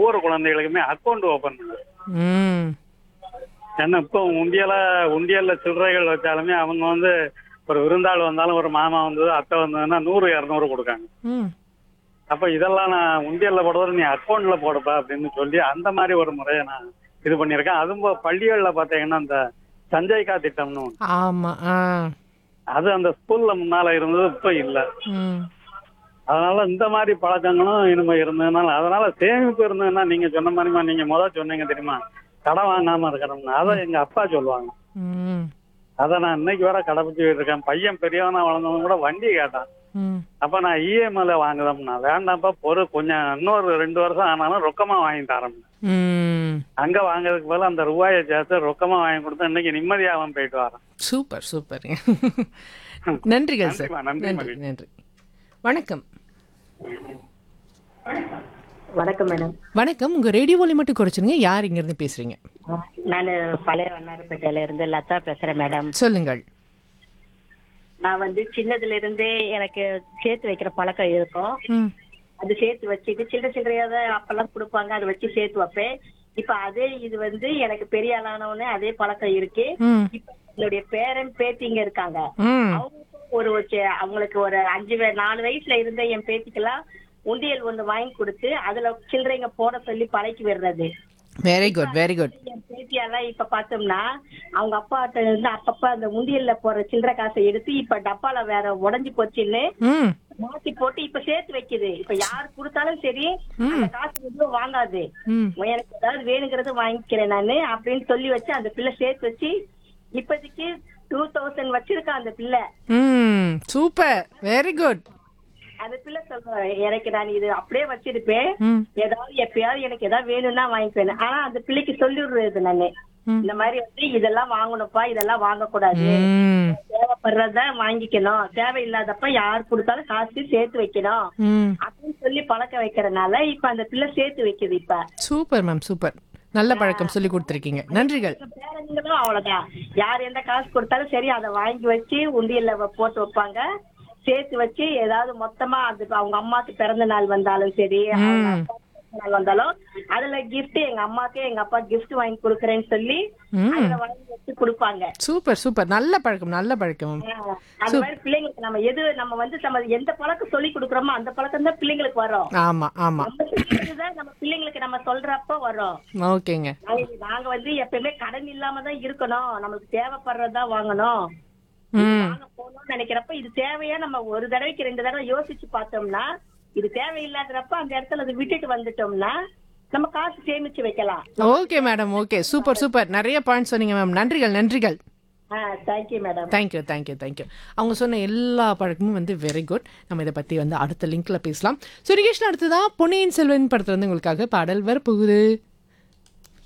ஒவ்வொரு குழந்தைகளுக்குமே account open பண்ணுது ம் ஏன்னா இப்போ உண்டியல உண்டியல்ல சில்லறைகள் வச்சாலுமே அவங்க வந்து ஒரு விருந்தாள் வந்தாலும் ஒரு மாமா வந்தது அத்தை வந்ததுன்னா நூறு இரநூறு கொடுக்காங்க ம் அப்ப இதெல்லாம் நான் உண்டியல்ல போடுறது நீ அக்கௌண்ட்ல போடுப்பா அப்படின்னு சொல்லி அந்த மாதிரி ஒரு முறையை நான் இது பண்ணியிருக்கேன் அதுவும் போ- பள்ளிகள்ல பாத்தீங்கன்னா இந்த சஞ்சய்கா திட்டம்னு ஒண்ணு. ஆமா ஆ அது அந்த ஸ்கூல்ல முன்னால இருந்தது இப்ப இல்ல ம் அதனால இந்த மாதிரி பழக்கங்களும் இனிமே இருந்ததுனால அதனால சேமிப்பு இருந்ததுன்னா நீங்க சொன்ன மாதிரிமா நீங்க முதல் சொன்னீங்க தெரியுமா கடன் வாங்காம இருக்கணும்னு அதை எங்க அப்பா சொல்லுவாங்க ம் அதை நான் இன்னைக்கு வர கடைபிடிச்சிட்டு இருக்கேன் பையன் பெரியவனா வளர்ந்தவன் கூட வண்டி கேட்டான் ம் அப்ப நான் இஎம்ஐல வாங்குதோம்னா வேண்டாம்ப்பா பொறு கொஞ்சம் இன்னொரு ரெண்டு வருஷம் ஆனாலும் ரொக்கமா வாங்கி தரேன் ம் அங்க வாங்குறதுக்கு பதிலா அந்த ரூபாயை சேர்த்து ரொக்கமா வாங்கி கொடுத்தா இன்னைக்கு நிம்மதியாகவும் போயிட்டு வரேன் சூப்பர் சூப்பர் நன்றிகள் சார் நன்றிம்மா, நன்றி, நன்றி மகிழ்ச்சி. நன்றி வணக்கம் வணக்கம் மேடம் வணக்கம் உங்க ரேடியோ ஒலி மட்டும் குறைச்சிருங்க யார் இங்க இருந்து பேசுறீங்க நான் பழைய வண்ணாரப்பேட்டையில இருந்து லதா பேசுறேன் மேடம் சொல்லுங்கள் நான் வந்து சின்னதுல இருந்தே எனக்கு சேர்த்து வைக்கிற பழக்கம் இருக்கும் ம் அது சேர்த்து வச்சுட்டு சில்லற சில்லறையா தான் அப்பெல்லாம் கொடுப்பாங்க அதை வச்சு சேர்த்து வைப்பேன் இப்ப அதே இது வந்து எனக்கு பெரிய ஆளானவனே அதே பழக்கம் இருக்கு ம் இப்ப என்னுடைய பேரன் பேத்திங்க இருக்காங்க ம் அவங்களுக்கும் ஒரு வச்சு- அவங்களுக்கு ஒரு அஞ்சு வய- நாலு வயசுல இருந்த என் பேத்திக்கெல்லாம் உண்டியல் ஒண்ணு வாங்கி கொடுத்து அதுல சில்லறைங்க போட சொல்லி பழக்கி விடுறது வெரி குட் வெரி குட் என் பேத்தியெல்லாம் இப்ப பார்த்தோம்னா அவங்க அப்பாட்ட இருந்து அப்பப்ப அந்த உண்டியல்ல போற சில்லறை காசை எடுத்து இப்ப டப்பால வேற உடைஞ்சு போச்சுன்னு ம் மாத்தி போட்டு இப்ப சேர்த்து வைக்குது இப்ப யாரு கொடுத்தாலும் சரி அந்த காசு எதுவும் வாங்காது ம் எனக்கு ஏதாவது வேணுங்கிறது வாங்கிக்கிறேன் நானு அப்படின்னு சொல்லி வச்சு அந்த பிள்ளை சேர்த்து வச்சு இப்போதைக்கு டூ தௌசண்ட் வச்சிருக்கான் அந்த பிள்ளை ம் சூப்பர் வெரி குட் அந்த பிள்ளை சொல்றேன் எனக்கு நான் இது அப்படியே வச்சிருப்பேன் ம் ஏதாவது எப்பயாவது எனக்கு ஏதாவது வேணும்னா வாங்கிப்பேன் ஆனா அந்த பிள்ளைக்கு சொல்லி விடுறது நானு ம். இந்த மாதிரி வந்து இதெல்லாம் வாங்கணும்ப்பா இதெல்லாம் வாங்கக்கூடாது ம் தேவைப்படுறத வாங்கிக்கணும் தேவையில்லாதப்ப யார் கொடுத்தாலும் காசு சேர்த்து வைக்கணும் ம் அப்படின்னு சொல்லி பழக்க வைக்கிறனால இப்ப அந்த பிள்ளை சேர்த்து வைக்குது இப்ப சூப்பர் மேம் சூப்பர் நல்ல பழக்கம் சொல்லி கொடுத்துருக்கீங்க நன்றிகள் பேரங்களும் அவ்வளவுதான் யார் எந்த காசு கொடுத்தாலும் சரி அதை வாங்கி வச்சு உண்டியல்ல வ- போட்டு வைப்பாங்க சேர்த்து வச்சு ஏதாவது மொத்தமா அது அவங்க அம்மாக்கு பிறந்த நாள் வந்தாலும் சரி அவங்க அப்பாக்கு பிறந்த நாள் வந்தாலும் அதுல gift எங்க அம்மாக்கு எங்க அப்பா gift வாங்கி கொடுக்கறேன்னு சொல்லி ம் அதுல வாங்கி வச்சு கொடுப்பாங்க சூப்பர் சூப்பர் நல்ல பழக்கம் நல்ல பழக்கம் ஆஹ் அந்த மாதிரி பிள்ளைங்களுக்கு நம்ம எது நம்ம வந்து நம்ம எந்த பழக்கம் சொல்லி கொடுக்குறோமோ அந்த பழக்கம் தான் பிள்ளைங்களுக்கு வரும் ஆமா ஆமா நம்ம சொல்லிதான் நம்ம பிள்ளைங்களுக்கு நம்ம சொல்றப்ப வரும் ஓகேங்க நாங்க- நாங்க வந்து எப்பயுமே கடன் இல்லாம தான் இருக்கணும் நமக்கு தேவைப்படுறதா வாங்கணும் ம் வாங்க போகணும்னு நினைக்கிறப்ப இது தேவையா நம்ம ஒரு தடவைக்கு ரெண்டு தடவை யோசிச்சு பார்த்தோம்னா இது தேவையில்லாதப்ப அந்த இடத்துல அதை விட்டுட்டு வந்துட்டோம்னா நம்ம காசு சேமிச்சு வைக்கலாம் okay madam okay super super நிறைய பாயிண்ட் சொன்னீங்க மேம் நன்றிகள் நன்றிகள் ஆஹ் thank you madam thank you thank you thank you அவங்க சொன்ன எல்லா பழக்கமும் வந்து வெரி குட் நம்ம இதை பற்றி வந்து அடுத்த லிங்க்ல பேசலாம் சுரிகேஷன் அடுத்ததா பொன்னியின் செல்வன் படத்துல வந்து உங்களுக்காக பாடல் வரப்போகுது